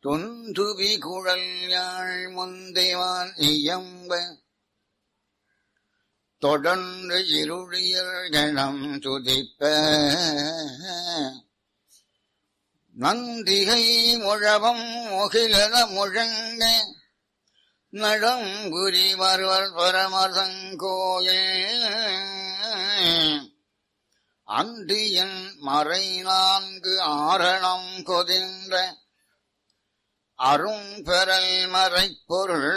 தொந்துவி குழல் யாழ் முந்தைவான் இயம்ப தொடர்ந்து இருளியல் கணம் துதிப்ப நந்திகை முழவம் முகிலத முழங்க நடம்புரி வருவர் பரமசங்கோயில் அந்தியன் மறை நான்கு ஆரணம் கொதின்ற அரும்பெறல் மறைப்பொருள்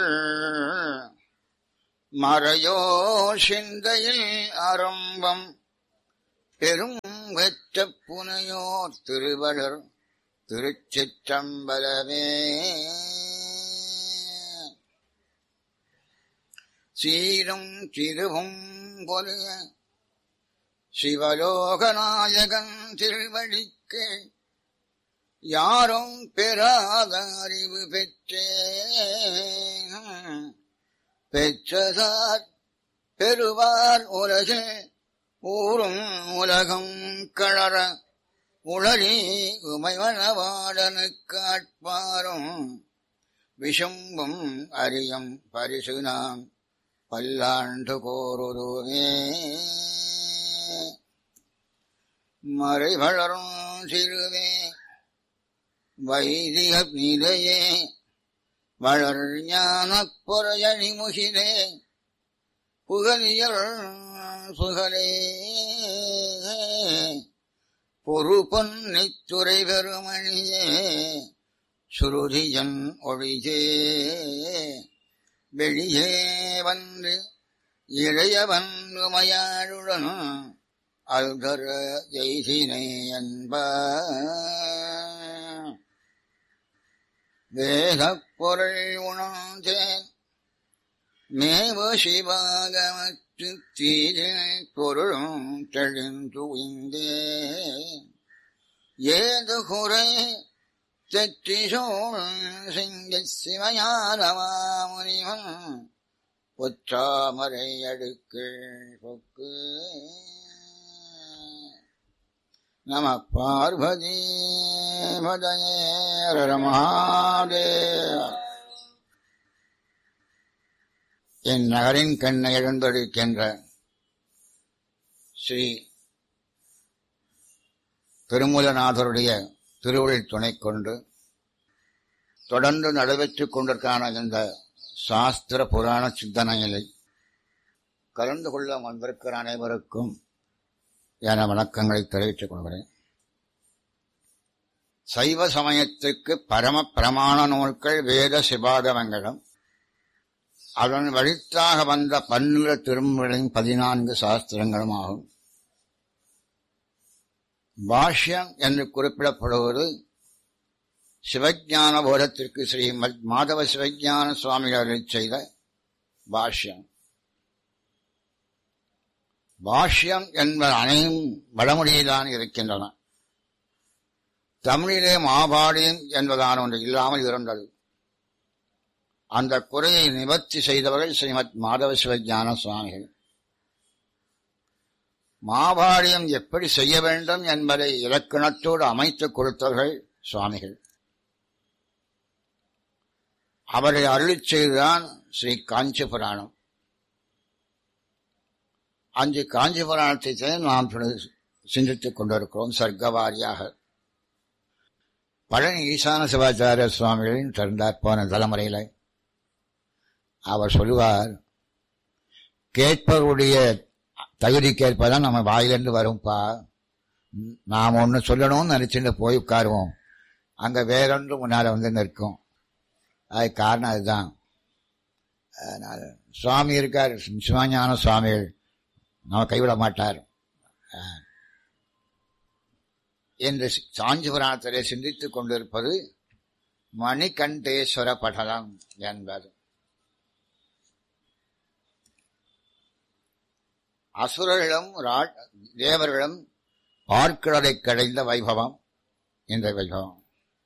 மறையோ சிந்தையில் அரும்பம் பெரும் வெற்ற புனையோர் திருவளர் திருச்சிற்றம்பலமே சீரும் திருவும் பொலிய சிவலோகநாயகன் திருவடிக்கு யாரும் பெறாத அறிவு பெற்றே பெற்றதார் பெறுவார் உலகில் ஊரும் உலகம் கழற உளறி உமைவனவாடனு காட்பாரும் விஷம்பும் அரியம் பரிசு நாம் பல்லாண்டு கோருதுமே மறை வளரும் சிறுவே வைதிக நிலையே வளர் ஞான பொறையணி முகிலே புகழியல் புகழே பொறு பொன்னித்துறை பெருமணியே சுருதியன் ஒழியே வெளியே வந்து இளையவன் உமையாளுடன் அல்தர எய்தினை என்ப வேதப் பொருள் உணர்ந்தேன் மேவ சிவாகமத்து தீரில் பொருளும் தெளிந்துவிந்தே ஏது குறை தெற்றி சோழ் சிங்க சிவஞானமாமுனிவன் பொற்றாமரை அடுக்கு பொக்கு நம பார்வதி பதயேர மகாதேவ என் நகரின் கண்ணை எழுந்தொழிக்கின்ற ஸ்ரீ திருமூலநாதருடைய திருவள்ளில் துணை கொண்டு தொடர்ந்து நடைபெற்றுக் கொண்டிருக்கான இந்த சாஸ்திர புராண சிந்தனைகளை கலந்து கொள்ள வந்திருக்கிற அனைவருக்கும் என வணக்கங்களை தெரிவித்துக் கொள்கிறேன் சைவ சமயத்துக்கு பரம பிரமாண நூல்கள் வேத சிபாகமங்களும் அதன் வழித்தாக வந்த பன்னிர திருமுறையின் பதினான்கு சாஸ்திரங்களும் ஆகும் பாஷ்யம் என்று குறிப்பிடப்படுவது சிவஞான போதத்திற்கு ஸ்ரீ மாதவ சிவஞான சுவாமிகள் செய்த பாஷ்யம் பாஷ்யம் என்பது அனைத்தும் வடமொழியில்தான் இருக்கின்றன தமிழிலே மாபாடியம் என்பதான ஒன்று இல்லாமல் இருந்தது அந்த குறையை நிவர்த்தி செய்தவர்கள் ஸ்ரீமத் மாதவ சிவஞான சுவாமிகள் மாபாடியம் எப்படி செய்ய வேண்டும் என்பதை இலக்கணத்தோடு அமைத்துக் கொடுத்தவர்கள் சுவாமிகள் அவரை அருளிச் செய்துதான் ஸ்ரீ காஞ்சி புராணம் அஞ்சு காஞ்சி புராணத்தை நாம் சிந்தித்துக் கொண்டிருக்கிறோம் சர்க்கவாரியாக பழனி ஈசான சிவாச்சாரிய சுவாமிகளின் திறந்தார் போன தலைமுறையில் அவர் சொல்லுவார் கேட்பவருடைய தகுதி கேட்பதான் நம்ம வாயிலிருந்து வரும்பா நாம் ஒன்று சொல்லணும்னு நினைச்சுட்டு போய் உட்காருவோம் அங்கே வேறொன்று முன்னால் வந்து நிற்கும் அது காரணம் அதுதான் அதனால் சுவாமி இருக்கார் சிவஞான சுவாமிகள் நம்ம கைவிட மாட்டார் என்று சாஞ்சி புராணத்திலே சிந்தித்துக் கொண்டிருப்பது மணிகண்டேஸ்வர படலம் என்பது அசுரர்களும் தேவர்களும் பார்க்கடலை கடைந்த வைபவம் இந்த வைபவம்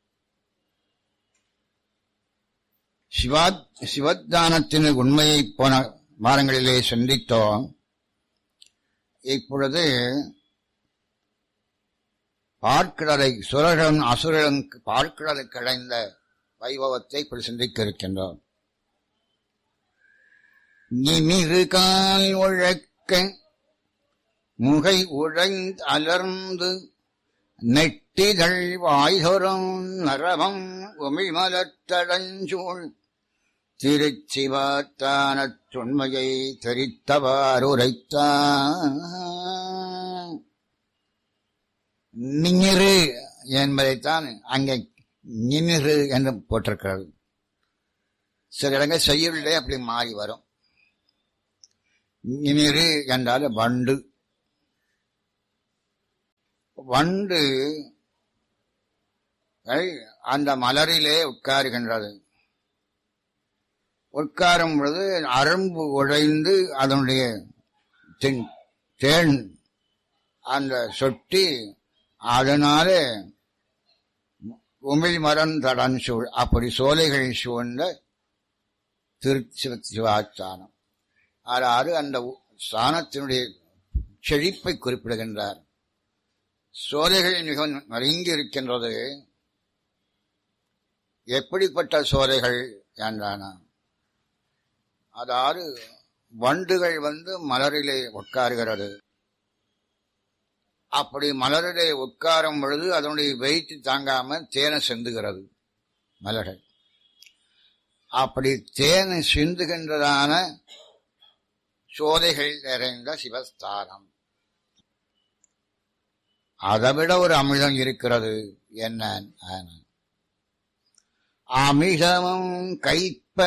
சிவா சிவத்தானத்தின் உண்மையை போன வாரங்களிலே சிந்தித்தோம் இப்பொழுது பார்க்கடலை சுரர்களும் அசுரர்களும் பார்க்கடலை கடைந்த வைபவத்தை இப்படி சிந்திக்க இருக்கின்றோம் நிமிரு கால் உழக்க முகை உழைந்து அலர்ந்து நெட்டிதழ் வாய்தொரும் நரவம் உமிழ்மலத்தடஞ்சூழ் திருச்சிவாத்தானத் தொன்மையை தெரித்தவாறுரைத்தான் நிமிரு என்பதைத்தான் அங்கே நிமிரு என்று போட்டிருக்கிறது சில இடங்கள் செய்யுள்ளே அப்படி மாறி வரும் நிமிரு என்றால் வண்டு வண்டு அந்த மலரிலே உட்காருகின்றது உட்காரும் பொழுது அரும்பு உடைந்து அதனுடைய தேன் அந்த சொட்டி அதனாலே உமிழ் மரம் தடன் சூழ் அப்படி சோலைகள் சூழ்ந்த திருச்சி சிவாச்சானம் அதாவது அந்த ஸ்தானத்தினுடைய செழிப்பை குறிப்பிடுகின்றார் சோலைகள் மிக நெருங்கி இருக்கின்றது எப்படிப்பட்ட சோலைகள் என்றான அதாவது வண்டுகள் வந்து மலரிலே உட்காருகிறது அப்படி மலரிலே உட்காரும் பொழுது அதனுடைய வெயிட் தாங்காம தேனை சிந்துகிறது மலர்கள் அப்படி தேனை சிந்துகின்றதான சோதைகள் நிறைந்த சிவஸ்தானம் அதைவிட ஒரு அமிர்தம் இருக்கிறது என்ன அமிர்தமும் கைப்ப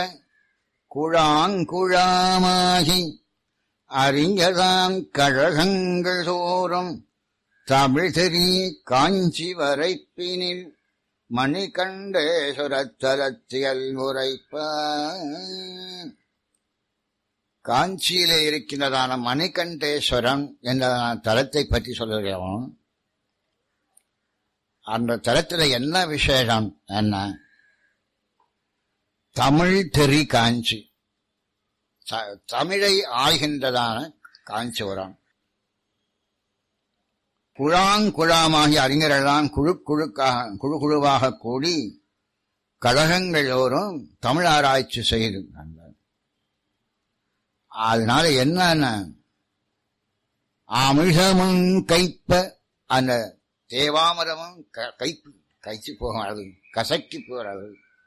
குழாங்குழாமாகி அறிஞதாம் கழகங்கள் தோறும் தமிழ் தெரி காஞ்சி வரைப்பினில் மணிகண்டேஸ்வரத்தலத்தியல் உரைப்ப காஞ்சியிலே இருக்கின்றதான மணிகண்டேஸ்வரம் என்ற தலத்தை பற்றி சொல்லுகிறோம் அந்த தலத்தில் என்ன விசேஷம் என்ன தமிழ் தெரி காஞ்சி தமிழை ஆகின்றதான காஞ்சிபுரம் குழாங்குழாமாகி அறிஞரெல்லாம் குழு குழுக்காக குழு குழுவாக கூடி கழகங்களோரும் தமிழ் ஆராய்ச்சி செய்து அதனால என்ன அமிழ்தமும் கைப்ப அந்த தேவாமரமும் கைப்பு கைச்சு போகிறது கசக்கி போகிறது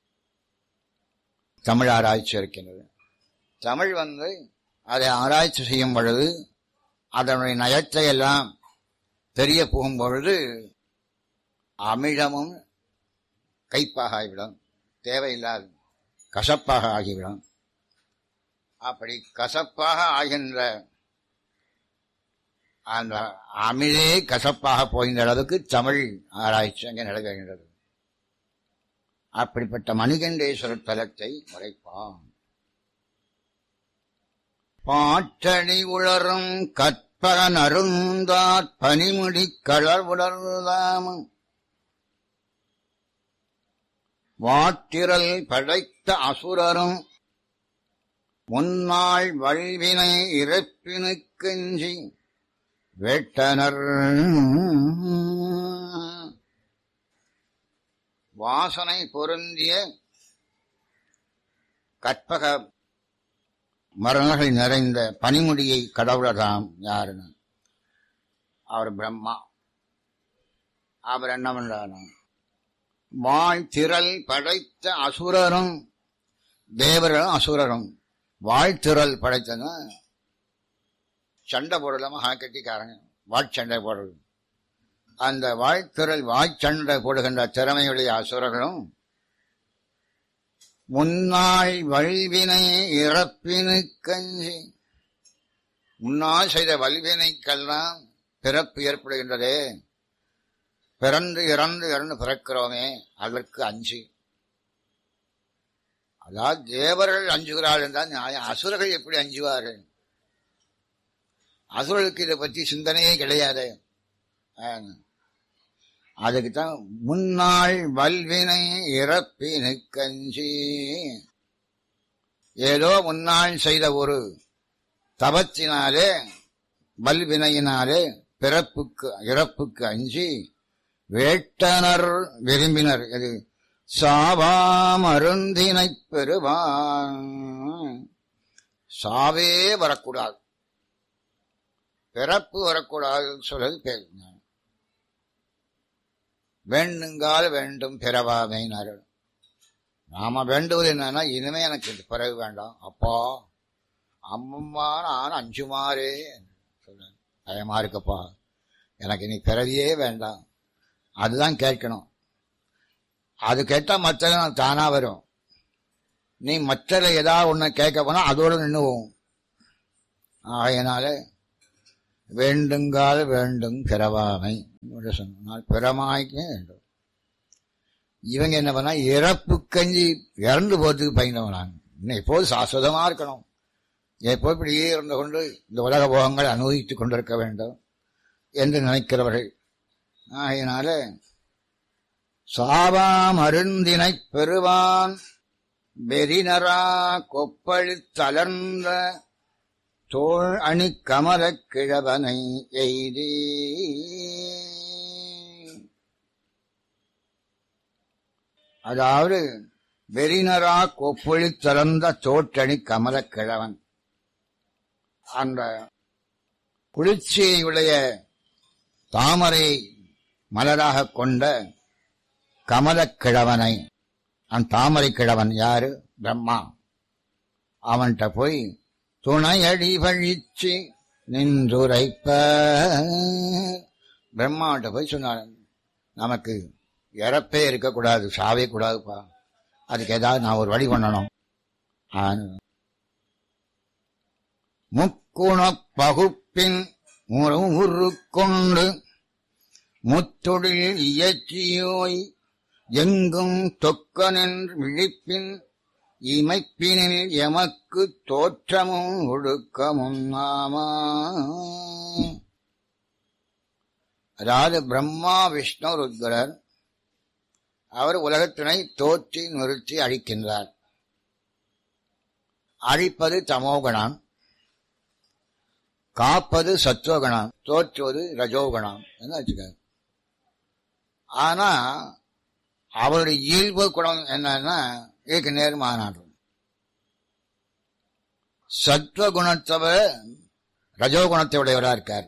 தமிழ் ஆராய்ச்சி இருக்கின்றது தமிழ் வந்து அதை ஆராய்ச்சி செய்யும் பொழுது அதனுடைய நயத்தை எல்லாம் தெரிய போகும் பொழுது அமிழமும் கைப்பாக ஆகிவிடும் தேவையில்லாது கசப்பாக ஆகிவிடும் அப்படி கசப்பாக ஆகின்ற அந்த அமிழே கசப்பாக போகின்ற அளவுக்கு தமிழ் ஆராய்ச்சி அங்கே நடைபெறுகின்றது அப்படிப்பட்ட மணிகண்டேஸ்வரர் தலத்தை உரைப்பான் பாட்டணி உளரும் கற்பகன் அருந்தாற் பனிமுடி களர் உலர்தாம வாட்டிரல் படைத்த அசுரரும் முன்னாள் வல்வினை இறப்பினுக்கெஞ்சி வேட்டனர் வாசனை பொருந்திய கற்பக மரணங்கள் நிறைந்த பனிமுடியை கடவுளதாம் யாருன்னு அவர் பிரம்மா அவர் என்ன பண்றாராம் வாழ்த்திரல் படைத்த அசுரரும் தேவர்களும் அசுரரும் வாழ்த்திரல் படைத்தன சண்டை போடலாம கட்டிக்காரங்க வாட்சண்டை போடுறது அந்த வாழ்த்திரல் வாய்ச்சண்டை போடுகின்ற திறமையுடைய அசுரர்களும் முன்னாள் வல்வினை இறப்பினு கஞ்சி முன்னால் செய்த வல்வினைக்கெல்லாம் பிறப்பு ஏற்படுகின்றதே பிறந்து இறந்து இறந்து பிறக்கிறோமே அதற்கு அஞ்சு அதாவது தேவர்கள் அஞ்சுகிறார்கள் என்றால் நியாயம் அசுரர்கள் எப்படி அஞ்சுவார்கள் அசுரர்களுக்கு இதை பற்றி சிந்தனையே கிடையாது அதுக்கு தான் முன்னாள் வல்வினை இறப்பினு கஞ்சி ஏதோ முன்னாள் செய்த ஒரு தபத்தினாலே வல்வினையினாலே பிறப்புக்கு இறப்புக்கு அஞ்சி வேட்டனர் விரும்பினர் இது சாவாம் அருந்தினைப் பெறுவான் சாவே வரக்கூடாது பிறப்பு வரக்கூடாது சொல்றது பேருங்க வேண்டுங்கால் வேண்டும் பிறவாமை அருள் நாம வேண்டுவது என்னன்னா இனிமே எனக்கு இந்த பிறகு வேண்டாம் அப்பா அம்மம்மா நான் அஞ்சுமாறே சொல்றேன் பயமா இருக்கப்பா எனக்கு இனி பிறவியே வேண்டாம் அதுதான் கேட்கணும் அது கேட்டா மற்ற தானா வரும் நீ மற்ற ஏதாவது ஒண்ணு கேட்க போனா அதோட நின்னுவோம் ஆகையினால வேண்டுங்கால் வேண்டும் பிறவாமை என்று சொன்னால் பிறமாய்க்கே வேண்டும் இவங்க என்ன பண்ணா இறப்பு கஞ்சி இறந்து போறதுக்கு பயந்தவனாங்க இன்னும் எப்போது சாஸ்வதமா இருக்கணும் எப்போ இப்படியே இருந்து கொண்டு இந்த உலக போகங்கள் அனுபவித்துக் கொண்டிருக்க வேண்டும் என்று நினைக்கிறவர்கள் ஆகையினால சாவாம் அருந்தினைப் பெறுவான் வெறினரா கொப்பழித் தளர்ந்த தோள் அணி கமலக் கிழவனை எய்தி அதாவது வெறினரா கொப்பொழி திறந்த தோற்றணி கமலக் கிழவன் அந்த குளிர்ச்சியுடைய தாமரை மலராக கொண்ட கமலக் கிழவனை அந்த தாமரை கிழவன் யாரு பிரம்மா அவன்கிட்ட போய் துணையடி பழிச்சு நின்றுரைப்ப பிரம்மாட்ட போய் சொன்னார் நமக்கு இறப்பே இருக்கக்கூடாது சாவே கூடாதுப்பா அதுக்கு ஏதாவது நான் ஒரு வழி பண்ணணும் முக்குண பகுப்பின் உரு கொண்டு முத்தொழில் இயற்றியோய் எங்கும் தொக்கனின் விழிப்பின் இமைப்பினில் எமக்கு தோற்றமும் ஒடுக்கமும் நாமா அதாவது பிரம்மா விஷ்ணு ருத்ரர் அவர் உலகத்தினை தோற்றி நிறுத்தி அழிக்கின்றார் அழிப்பது தமோகணம் காப்பது சத்துவகணம் தோற்றுவது ரஜோகணம் என்ன வச்சுக்க ஆனா அவருடைய இயல்பு குணம் என்னன்னா இதுக்கு நேர்மானாடு சத்துவ குணத்தவர் ரஜோகுணத்தை உடையவரா இருக்கார்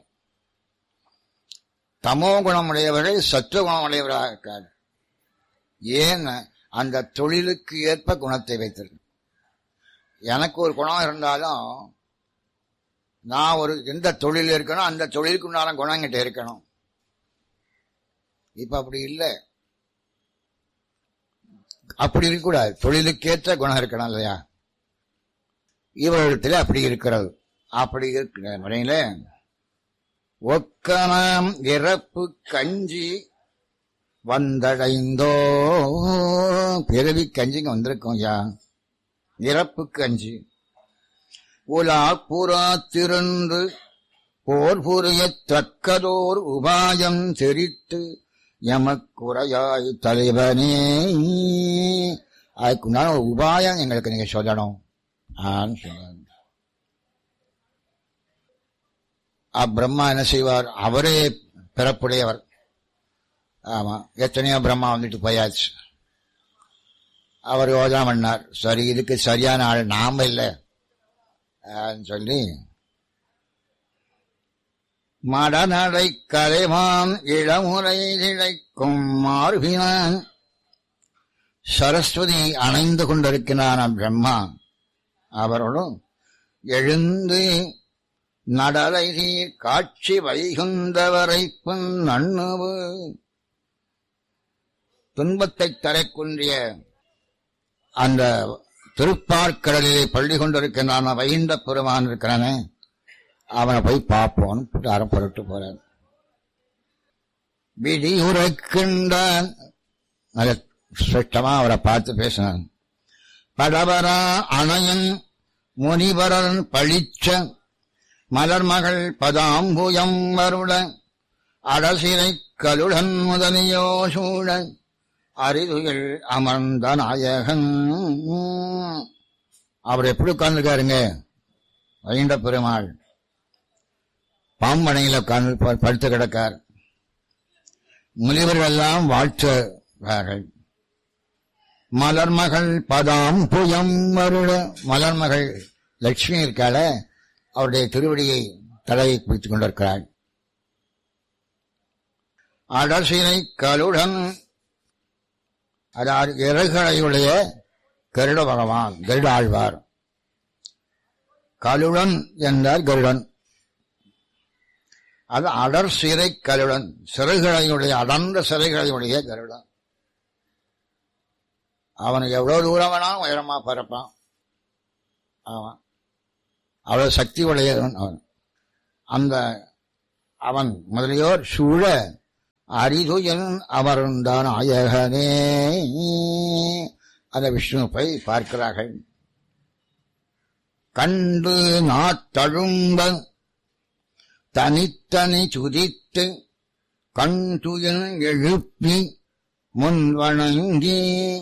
தமோ குணம் உடையவர்கள் சத்துவ குணம் உடையவராக இருக்கார் ஏன் அந்த தொழிலுக்கு ஏற்ப குணத்தை வைத்திருக்கு எனக்கு ஒரு குணம் இருந்தாலும் நான் ஒரு எந்த தொழில் இருக்கணும் அந்த தொழிலுக்கு உண்டான குணம் கிட்ட இருக்கணும் இப்ப அப்படி இல்லை அப்படி இருக்கக்கூடாது தொழிலுக்கேற்ற குணம் இருக்கணும் இல்லையா இவரிடத்தில் அப்படி இருக்கிறது அப்படி இருக்கிற முறையில ஒக்கணம் இறப்பு கஞ்சி வந்தடைந்தோ பிறவி கஞ்சிங்க வந்திருக்கோம் யா இறப்பு கஞ்சி உலா புறா திரண்டு போர் புரிய தக்கதோர் உபாயம் தெரித்து எமக்குறையாய் தலைவனே அதுக்குண்டான ஒரு உபாயம் எங்களுக்கு நீங்க சொல்லணும் ஆன்னு சொன்னாங்க பிரம்மா என்ன செய்வார் அவரே பிறப்புடையவர் ஆமா எத்தனையோ பிரம்மா வந்துட்டு போயாச்சு அவர் யோஜனை பண்ணார் சரி இதுக்கு சரியான ஆள் நாம இல்லை சொல்லி மடநடை கலைவான் இளமுறை இழைக்கும் மார்பினான் சரஸ்வதி அணைந்து கொண்டிருக்கிறான் பிரம்மா அவரோடும் எழுந்து நடலை நீர் காட்சி வைகுந்தவரை பின் நண்ணுவு துன்பத்தை தரக்குன்றிய அந்த திருப்பார்க்கடலிலே பள்ளி கொண்டிருக்கிறான் வைகுண்ட பெருமான் இருக்கிறானே அவனை போய் பார்ப்போன்னு அறம் புரட்டு போறான் விதி உரைக்கின்றான் நல்ல ஸ்பஷ்டமா அவரை பார்த்து பேசினான் படவரா அணையன் முனிவரன் பழிச்ச மலர்மகள் பதாம்புயம் வருட அடசிரை கலுடன் முதலியோ சூழ அரிதுகள் அமர்ந்த நாயகன் அவர் எப்படி உட்கார்ந்துருக்காருங்க வைண்ட பெருமாள் பாம்பனையில உட்கார்ந்து படுத்து கிடக்கார் முனிவர்கள் எல்லாம் வாழ்த்துவார்கள் மலர்மகள் பதாம் புயம் வருட மலர்மகள் லட்சுமி இருக்காள அவருடைய திருவடியை தலையை பிடித்துக் கொண்டிருக்கிறாள் அடசினை கலுடன் அதாவது இறகுகளையுடைய கருட பகவான் கருட ஆழ்வார் கலுடன் என்றார் கருடன் அது அடர் சிறை கருடன் சிறைகளையுடைய அடர்ந்த சிறைகளையுடைய கருடன் அவனுக்கு எவ்வளவு தூரம் வேணாலும் உயரமா பறப்பான் அவன் அவ்வளவு சக்தி உடையவன் அவன் அந்த அவன் முதலியோர் சூழ அரிதுயன் அமர்ந்தான் அயகனே அந்த விஷ்ணு போய் பார்க்கிறார்கள் கண்டு நாத்தழும்ப தனித்தனி சுதித்து கண் துயன் எழுப்பி முன் வணங்கி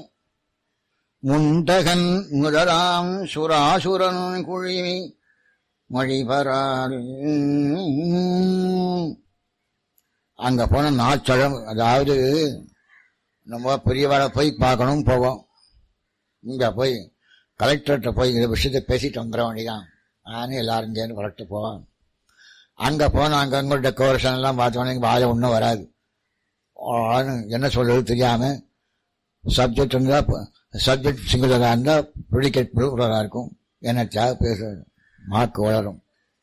முண்டகன் முதலாம் சுராசுரன் குழிவி மொழிபராறு அங்க போன நாச்சழம் அதாவது நம்ம பெரியவாளை போய் பார்க்கணும் போவோம் இங்க போய் கலெக்டர்கிட்ட போய் இந்த விஷயத்தை பேசிட்டு வந்துட வேண்டியதான் நானும் எல்லாரும் சேர்ந்து கலெக்டர் போவோம் அங்க போன அங்க அங்க டெக்கரேஷன் எல்லாம் பார்த்தோன்னே வாழை ஒன்றும் வராது ஆனு என்ன சொல்றது தெரியாம சப்ஜெக்ட் இருந்தா சப்ஜெக்ட் சிங்குலராக இருந்தா ப்ரிடிகேட் ப்ளூரலாக இருக்கும் என்னச்சா பேச மார்க் வளரும்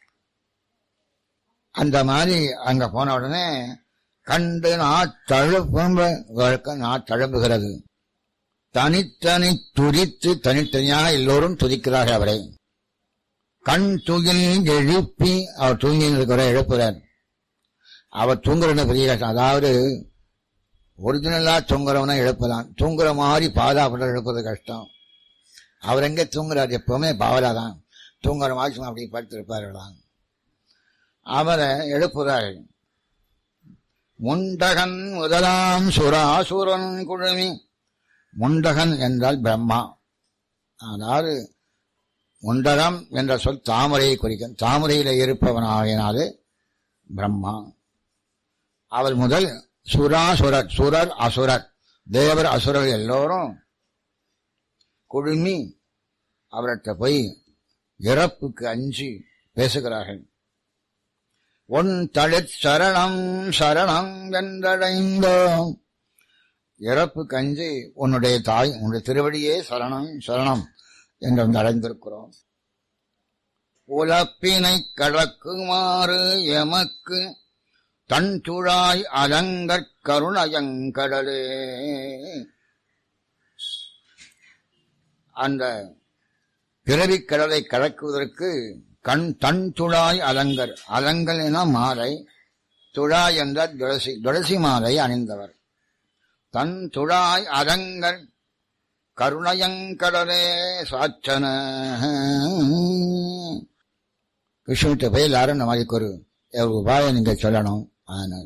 அந்த மாதிரி அங்க போன உடனே கண்டு நாத்தழுப்ப நாத்தழும்புகிறது தனித்தனி துதித்து தனித்தனியாக எல்லோரும் துதிக்கிறார்கள் அவரை கண் தூங்கில் எழுப்பி அவர் தூங்கி இருக்கிற எழுப்புறார் அவர் தூங்குறன்னு பெரிய கஷ்டம் அதாவது ஒரிஜினலா தூங்குறவனா எழுப்பலாம் தூங்குற மாதிரி பாதாப்பட எழுப்புறது கஷ்டம் அவர் எங்க தூங்குறார் எப்பவுமே பாவலாதான் தூங்குற மாதிரி சும்மா அப்படி படுத்திருப்பார்களாம் அவரை எழுப்புறார்கள் முண்டகன் முதலாம் சுராசுரன் குழுமி முண்டகன் என்றால் பிரம்மா அதாவது முண்டகம் என்ற சொல் தாமரையை குறிக்கும் தாமரையில இருப்பவனாகினாலே பிரம்மா அவர் முதல் சுராசுரர் சுரர் அசுரர் தேவர் அசுரர் எல்லோரும் குழுமி அவர்கிட்ட போய் இறப்புக்கு அஞ்சி பேசுகிறார்கள் உன் தளிர் சரணம் சரணம் என்றடைந்தோம் இறப்புக்கு அஞ்சி உன்னுடைய தாய் உன்னுடைய திருவடியே சரணம் சரணம் என்று வந்து அடைந்திருக்கிறோம் உலப்பினை கடக்குமாறு எமக்கு தன் துழாய் அலங்கற் கருணயங்கடலே அந்த பிறவிக் கடலை கடக்குவதற்கு கண் தன் துழாய் அலங்கர் அலங்கல் என மாலை துழாய் என்ற துளசி துளசி மாலை அணிந்தவர் தன் துழாய் அலங்கர் கருணயங்கடலே சாச்சன விஷ்ணுகிட்ட போய் எல்லாரும் இந்த மாதிரி ஒரு ஒரு உபாயம் நீங்க சொல்லணும் ஆனால்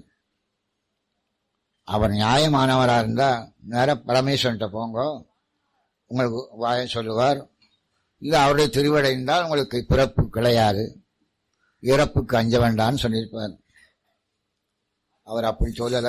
அவர் நியாயமானவராக இருந்தா நேர பரமேஸ்வரன்ட்ட போங்க உங்களுக்கு உபாயம் சொல்லுவார் இல்லை அவருடைய திருவடைந்தால் உங்களுக்கு பிறப்பு கிடையாது இறப்புக்கு அஞ்ச வேண்டாம்னு சொல்லியிருப்பார் அவர் அப்படி சொல்லலை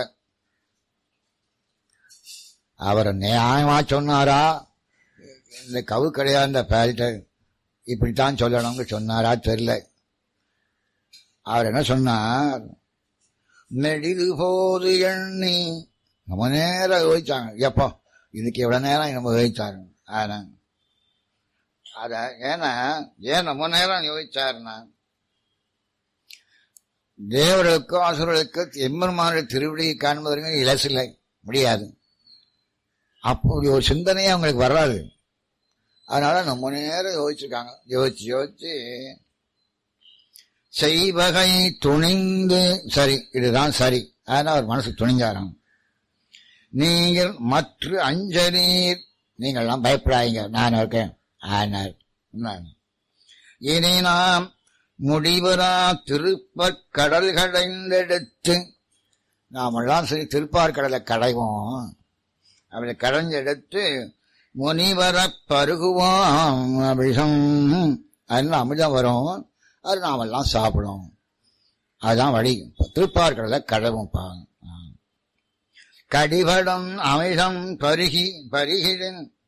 அவர் நியாயமா சொன்னாரா இந்த கவு கிடையாது இந்த பேரிட்ட இப்படித்தான் சொல்லணும்னு சொன்னாரா தெரியல அவர் என்ன சொன்னார் நெடிது போது எண்ணி நம்ம நேரம் யோசிச்சாங்க எப்போ இதுக்கு எவ்வளவு நேரம் நம்ம யோசிச்சாரு ஆனா அத ஏன்னா ஏன் ரொம்ப நேரம் யோசிச்சாருன்னா தேவர்களுக்கோ அசுரர்களுக்கோ எம்பெருமானுடைய திருவிடியை காண்பதற்கு இலசில்லை முடியாது அப்படி ஒரு சிந்தனையே அவங்களுக்கு வராது அதனால நம்ம நேரம் யோசிச்சிருக்காங்க யோசிச்சு யோசிச்சு செய்வகை துணிந்து சரி இதுதான் சரி அதனால அவர் மனசு துணிஞ்சாராம் நீங்கள் மற்ற அஞ்சலீர் நீங்கள்லாம் பயப்படாதீங்க நான் இருக்கேன் ஆனார் இனி நாம் முடிவரா திருப்பற் கடல் கடைந்தெடுத்து நாமெல்லாம் சரி திருப்பார் கடலை கடைவோம் அப்படி கடைஞ்செடுத்து முனிவர பருகுவோம் அபிஷம் அதெல்லாம் அமிர்தம் வரும் அது நாமெல்லாம் சாப்பிடும் அதுதான் வழி திருப்பார் கடலை கடவும்ப்பா கடிபடம் அமிஷம் பருகி பருகிடன்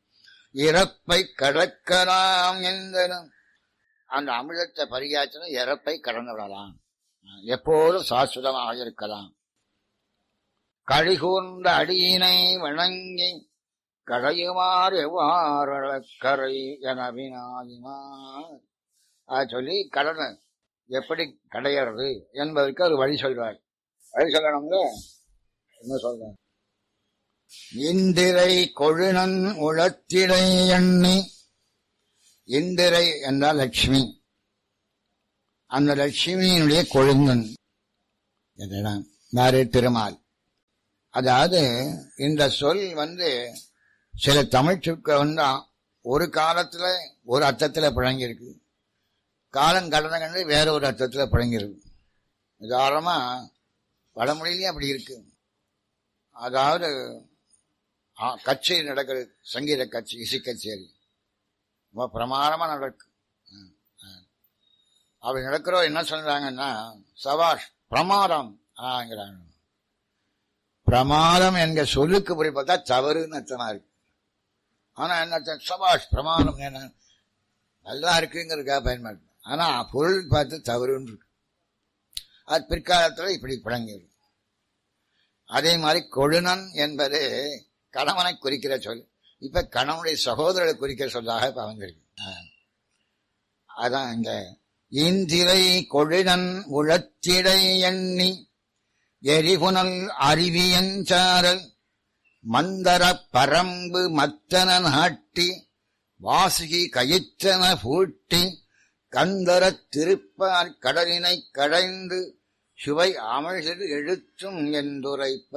இறப்பை கடக்கலாம் எந்தனும் அந்த அமிர்தத்தை பரிகாச்சன இறப்பை கடந்து விடலாம் எப்போதும் சாஸ்வதமாக இருக்கலாம் கழிகூர்ந்த அடியினை வணங்கி கடையுமாறு எவ்வாறு கரை என வினாவினார் அதை சொல்லி கடனை எப்படி கடையிறது என்பதற்கு ஒரு வழி சொல்றார் வழி சொல்லணுங்க என்ன சொல்ற இந்திரை கொழுநன் உளத்திடை எண்ணி இந்திரை என்றால் லட்சுமி அந்த லட்சுமியினுடைய கொழுந்தன் என்னிடம் யாரு திருமால் அதாவது இந்த சொல் வந்து சில தமிழ் சொற்கள் வந்து ஒரு காலத்துல ஒரு அர்த்தத்துல புழங்கியிருக்கு காலம் கடந்த கண்டு வேற ஒரு அர்த்தத்துல புழங்கியிருக்கு உதாரணமா வடமொழியிலேயே அப்படி இருக்கு அதாவது ஆ, கச்சேரி நடக்கிறது சங்கீத கட்சி இசை கச்சேரி ரொம்ப பிரமாதமா நடக்கு ம், ம். அப்படி நடக்கிறோம் என்ன சொல்றாங்கன்னா சபாஷ் பிரமாதம் ஆங்கிறாங்க பிரமாதம் என்கிற சொல்லுக்கு போய் பார்த்தா தவறுன்னு அர்த்தமா இருக்கு ஆனா என்ன அர்த்தம்? சபாஷ் பிரமாதம் என்ன நல்லா இருக்குங்கிறதுக்காக பயன்படுது ஆனா பொருள் பார்த்து தவறுன்னு இருக்கு அது பிற்காலத்துல இப்படி புழங்கியது அதே மாதிரி கொழுநன் என்பது கணவனை குறிக்கிற சொல் இப்ப கணவனுடைய சகோதரரை குறிக்கிற சொல்லாக இப்ப வந்திருக்கு ஆ. அதான் இங்க இந்திரை கொழுநன் உழத்திடை எண்ணி எரிபுனல் அருவியஞ்சாரல் மந்தர பரம்பு மத்தன நாட்டி வாசுகி கயிற்றன பூட்டி கந்தர திருப்பார் கடலினை கடைந்து சுவை அமிழ்சிறு எழுத்தும் என்றுரைப்ப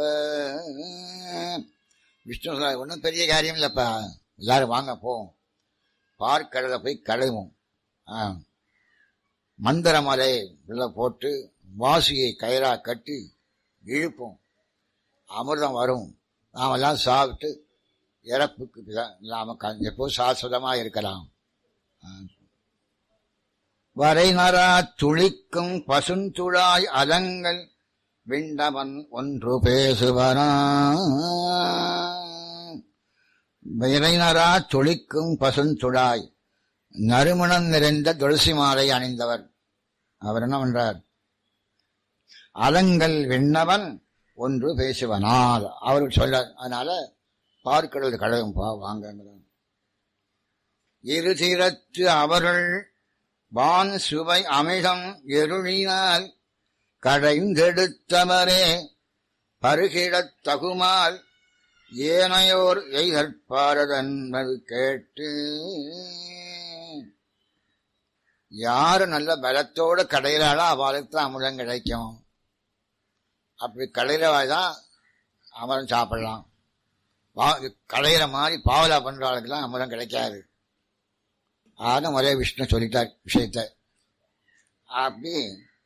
விஷ்ணு சொல்றார், ஒண்ணும் பெரிய காரியம் இல்லப்பா எல்லாரும் வாங்க போவோம் பார்க்கடலை போய் கடைவோம் ஆ. மந்திரமலை உள்ள போட்டு வாசியை கயிறா கட்டி இழுப்போம் அமிர்தம் வரும் நாமெல்லாம் சாப்பிட்டு இறப்புக்கு பித- நாம க- எப்போ சாஸ்வதமா இருக்கலாம் ஆ. வரைநரா துளிக்கும் பசுந்துழாய் அலங்கள் விண்டவன் ஒன்று பேசுவனா விரைநரா துளிக்கும் பசுந்துழாய் நறுமணம் நிறைந்த துளசி மாலை அணிந்தவர் அவர் என்ன பண்றார் அலங்கள் விண்ணவன் ஒன்று பேசுவனால் அவர் சொல்ல அதனால பார்க்கடல் கடவும் பா வாங்கிறார் இரு தீரத்து அவர்கள் வான் சுவை அமிழம் எருளினால் கடைந்தெடுத்தவரே பருகிடத் தகுமால் ஏனையோர் எய்தற்பாரதன்பது கேட்டு யாரு நல்ல பலத்தோட கடையிறாளோ அவளுக்கு தான் அமிர்தம் கிடைக்கும் அப்படி கடையிறவாய் தான் அமிர்தம் சாப்பிடலாம் வா- கடையிற மாதிரி பாவலா பண்றவளுக்கெல்லாம் அமிர்தம் கிடைக்காது ஆக ஒரே விஷ்ணு சொல்லிட்டார் விஷயத்த அப்படி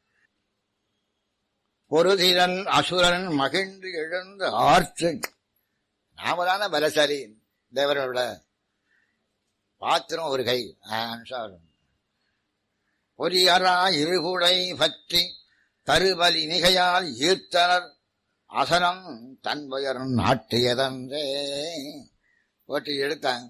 பொருதிரன் அசுரன் மகிழ்ந்து எழுந்து ஆர்த்து நாமதான பலசாலி தேவரோட பாத்திரம் ஒரு கை ஆன்சாரம் பொறியரா இருகுடை பற்றி தருபலி மிகையால் ஈர்த்தனர் அசனம் தன்பயர் நாட்டியதன்றே போட்டு எடுத்தாங்க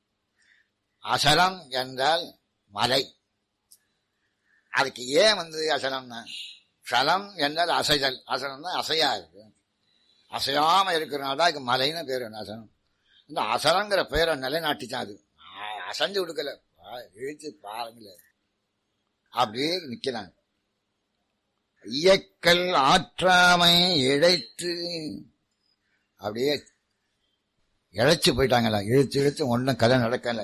அசலம் என்றால் மலை அதுக்கு ஏன் வந்து அசலம்னா சலம் என்றால் அசைதல் அசலம்னா அசையா இருக்கு அசையாம இருக்கிறனால தான் அதுக்கு மலைன்னு பேர் அசலம் இந்த அசலங்கிற பேரை நிலைநாட்டிச்சான் அது அ- அசைஞ்சு கொடுக்கல பா- இழுத்து பாருங்களேன் அப்படியே நிக்கிறாங்க இயக்கல் ஆற்றாமை இழைத்து அப்படியே இழைச்சு போயிட்டாங்களா இழுத்து இழுத்து ஒன்றும் கதை நடக்கல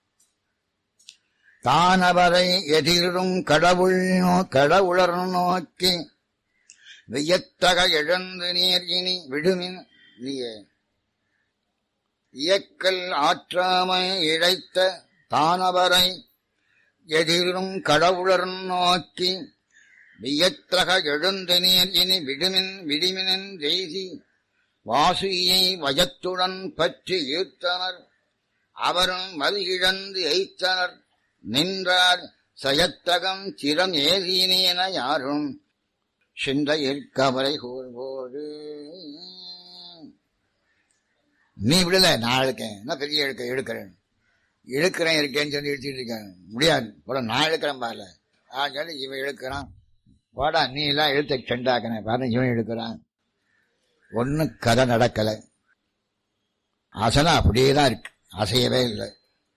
தானவரை எதிரும் கடவுள் நோ- கடவுளர் நோக்கி வியத்தக எழுந்து நீர் இனி விடுமின் நீயே இயக்கல் ஆற்றாமை இழைத்த தானவரை எதிரும் கடவுளர் நோக்கி வியத்தக எழுந்து நீர் இனி விடுமின் விடிமினின் செய்தி வாசுகியை வயத்துடன் பற்றி ஈர்த்தனர் அவரும் மதியிழந்து எய்த்தனர் நின்றார் சயத்தகம் சிரம் ஏதீனேன யாரும் சிந்தையில் கவலை கூறுவோடு நீ விடல நான் எடுக்கேன் என்ன பெரிய எடுக்க எடுக்கிறேன் இழுக்கிறேன் இருக்கேன்னு சொல்லி இழுத்துட்டு இருக்கேன் முடியாது போட நான் இழுக்கிறேன் பாருல ஆ சொல்லி இவன் இழுக்கிறான் போடா நீ எல்லாம் இழுத்த செண்டாக்கின பாரு இவன் இழுக்கிறான் ஒன்னும் கதை நடக்கலை அசலம் அப்படியே தான் இருக்கு அசையவே இல்லை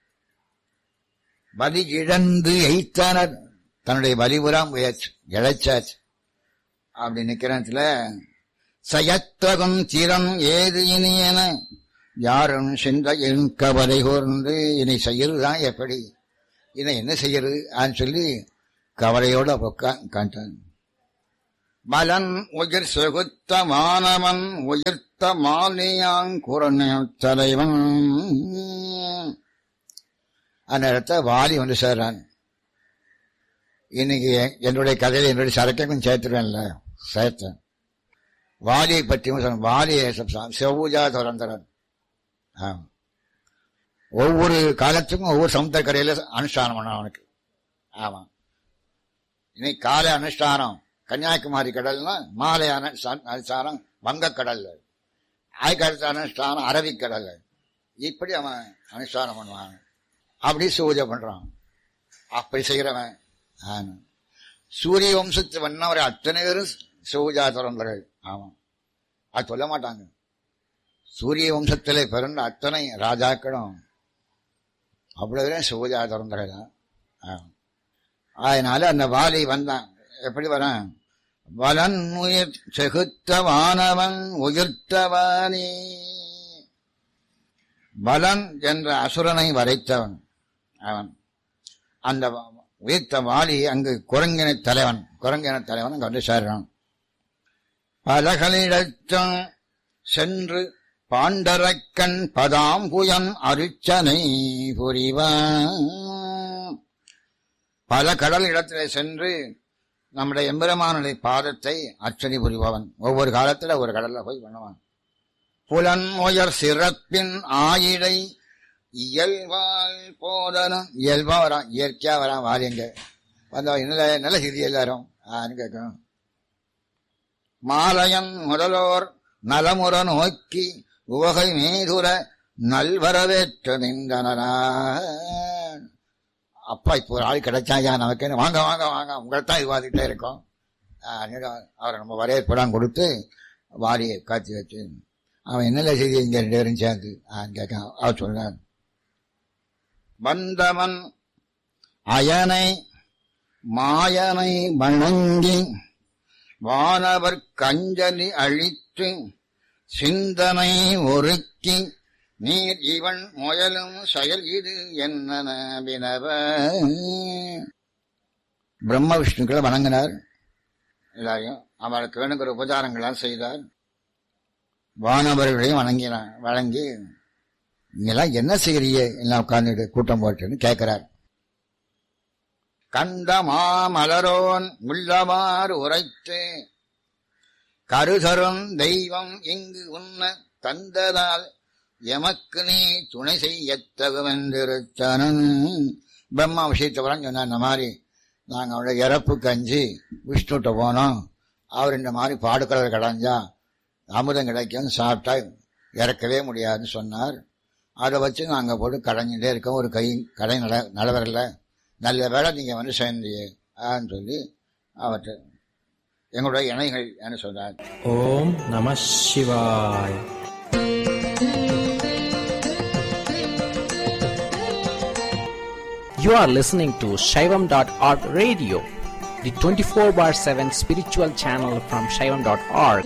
வலி இழந்து எய்த்தானர் தன்னுடைய வலிபுறாம் முயற்சி இழைச்சாச்சு அப்படி நிக்கிறத்துல சயத்தகும் சிரம் ஏது இனியன யாரும் சிந்தையின் கவலை கூர்ந்து இனி செய்யறதுதான் எப்படி இதை என்ன செய்யறது ஆன்னு சொல்லி கவலையோட காட்டான் மலன் உயிர் செகுத்த மாணவன் உயிர்த்த மாலியாங் குரண தலைவன் அந்த இடத்த வாலி வந்து சேர்றான் இன்னைக்கு என்னுடைய கதையில என்னுடைய சரக்கையும் சேர்த்துருவேன்ல சேர்த்தேன் வாலியை பற்றியும் சொன்ன வாலியை செவ்வூஜா துறந்தரன் ஒவ்வொரு காலத்துக்கும் ஒவ்வொரு சமுத்திர கரையில அனுஷ்டானம் பண்ண அவனுக்கு ஆமா இன்னைக்கு காலை அனுஷ்டானம் கன்னியாகுமரி கடல்னா மாலை அனுஷ்டானம் வங்கக்கடல் ஆய்கடுத்த அனுஷ்டானம் அரபிக்கடல் இப்படி அவன் அனுஷ்டானம் பண்ணுவான் அப்படி சூஜை பண்றான் அப்படி செய்கிறவன் சூரிய வம்சத்து வண்ணவர் அத்தனை பேரும் சூஜா தொடர்ந்தர்கள் ஆமாம் அது சொல்ல மாட்டாங்க சூரிய வம்சத்திலே பிறந்த அத்தனை ராஜாக்களும் அவ்வளவு சூஜா திறந்தர்கள் தான் அதனால அந்த வாலி வந்தான் எப்படி வரான் வலன் உயிர் செகுத்த வானவன் உயிர்த்தவானே பலன் என்ற அசுரனை வரைத்தவன் அவன் அந்த உயிர்த்த வாலி அங்கு குரங்கின தலைவன் குரங்கின தலைவன் அங்கு வந்து சேர்றான் பலகளிடத்தும் சென்று பாண்டரக்கன் பதாம்புயன் அருச்சனை புரிவான் பல கடல் இடத்திலே சென்று நம்முடைய எம்பெருமானுடைய பாதத்தை அர்ச்சனை புரிபவன் ஒவ்வொரு காலத்துல ஒரு கடல்ல போய் பண்ணுவான் புலன் உயர் சிறப்பின் ஆயிடை இயல்பால் போதனும் இயல்பா வரான் இயற்கையா வரான் வாரியங்க வந்தா நல்ல நல்ல சிதி எல்லாரும் ஆன்னு கேட்கணும் மாலையன் முதலோர் நலமுற நோக்கி உவகை மீதுர நல்வரவேற்று நின்றனரா அப்பா இப்போ ஒரு ஆள் கிடைச்சாயா நமக்கு வாங்க வாங்க வாங்க உங்களை தான் விவாதிக்கிட்டே இருக்கோம் அவரை நம்ம வரவேற்பெல்லாம் கொடுத்து வாரியை காட்சி வச்சு அவன் என்னென்ன செய்தி இங்க ரெண்டு பேரும் சேர்ந்து கேட்க அவர் சொல்றான் வந்தவன் அயனை மாயனை வணங்கி வானவர் கஞ்சலி அழித்து சிந்தனை ஒருக்கி நீர் இவன் முயலும் செயல் இது என்ன வினவ பிரம்ம விஷ்ணுக்களை வணங்கினார் எல்லாரையும் அவருக்கு வேணுங்கிற உபச்சாரங்களால் செய்தார் வானவர்களையும் வணங்கினார் வழங்கி நீங்களாம் என்ன செய்யறீங்க எல்லாம் உட்கார்ந்துட்டு கூட்டம் போட்டுன்னு கேட்கிறார் கண்ட மாமலரோன் உள்ளவாறு உரைத்து கருதரும் தெய்வம் இங்கு உன்ன தந்ததால் எமக்கு நீ துணை செய்யத்தகுவென்றிருத்தனன் பிரம்மா விஷயத்தை வர சொன்ன இந்த மாதிரி நாங்கள் அவளோட இறப்பு கஞ்சி விஷ்ணுட்ட போனோம் அவர் இந்த மாதிரி பாடுக்கடல் கடைஞ்சா அமுதம் கிடைக்கும் சாப்பிட்டா இறக்கவே முடியாதுன்னு சொன்னார் அதை வச்சு நாங்கள் போட்டு கடைஞ்சிட்டே இருக்கோம் ஒரு கை கடை நட நடவரில்ல நல்ல வேலை நீங்கள் வந்து சேர்ந்தீங்கன்னு சொல்லி அவற்றை எங்களுடைய இணைகள் என்று சொன்னார் ஓம் நம சிவாய் You are listening to Shaivam.org radio, the 24 bar 7 spiritual channel from Shaivam.org.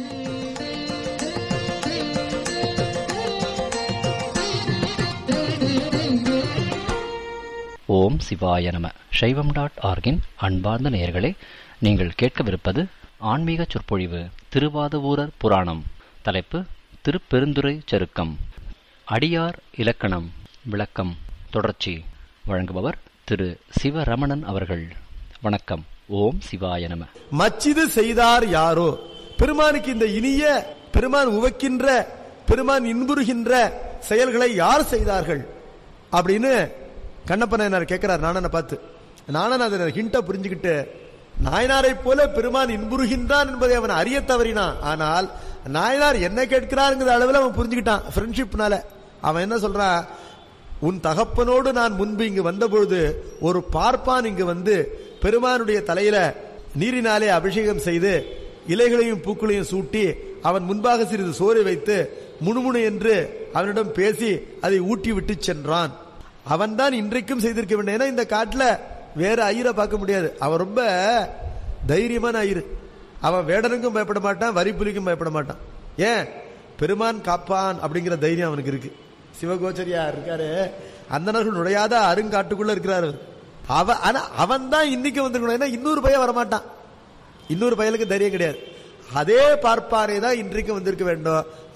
ஓம் சிவாய நம சைவம் டாட் ஆர்கின் அன்பார்ந்த நேயர்களே நீங்கள் கேட்கவிருப்பது ஆன்மீக சொற்பொழிவு திருவாதவூரர் புராணம் தலைப்பு திருப்பெருந்துறை சருக்கம் அடியார் இலக்கணம் விளக்கம் தொடர்ச்சி வழங்குபவர் திரு சிவரமணன் அவர்கள் வணக்கம் ஓம் சிவாய நம மச்சிது செய்தார் யாரோ பெருமானுக்கு இந்த இனிய பெருமான் உவக்கின்ற பெருமான் இன்புறுகின்ற செயல்களை யார் செய்தார்கள் அப்படின்னு கண்ணப்பனார் கேட்கிறார் நானனை பார்த்து நானன் அதை ஹிண்ட புரிஞ்சுக்கிட்டு நாயனாரை போல பெருமான் இன்புறுகின்றான் என்பதை அவன் அறிய தவறினான் ஆனால் நாயனார் என்ன கேட்கிறாருங்கிற அளவில் அவன் புரிஞ்சுக்கிட்டான் ஃப்ரெண்ட்ஷிப்னால அவன் என்ன சொல்றான் உன் தகப்பனோடு நான் முன்பு இங்கு வந்தபொழுது ஒரு பார்ப்பான் இங்கு வந்து பெருமானுடைய தலையில நீரினாலே அபிஷேகம் செய்து இலைகளையும் பூக்களையும் சூட்டி அவன் முன்பாக சிறிது சோறு வைத்து முணுமுணு என்று அவனிடம் பேசி அதை ஊட்டி விட்டு சென்றான் அவன்தான் இன்றைக்கும் செய்திருக்க வேண்டும் ஏன்னா இந்த காட்டுல வேற ஐயரை பார்க்க முடியாது அவன் ரொம்ப தைரியமான ஐயரு அவன் வேடனுக்கும் பயப்பட மாட்டான் வரி புலிக்கும் பயப்பட மாட்டான் ஏன் பெருமான் காப்பான் அப்படிங்கிற தைரியம் அவனுக்கு இருக்கு சிவகோச்சரியா இருக்காரு அந்தனர்கள் நுழையாத அருங்காட்டுக்குள்ள இருக்கிறாரு அவர். அவ ஆனா அவன் தான் இன்னைக்கு வந்திருக்கணும் ஏன்னா இன்னொரு பையன் வரமாட்டான் இன்னொரு பயலுக்கு தைரியம் கிடையாது அதே பார்ப்பாரே தான் இன்றைக்கு வந்திருக்க வேண்டும்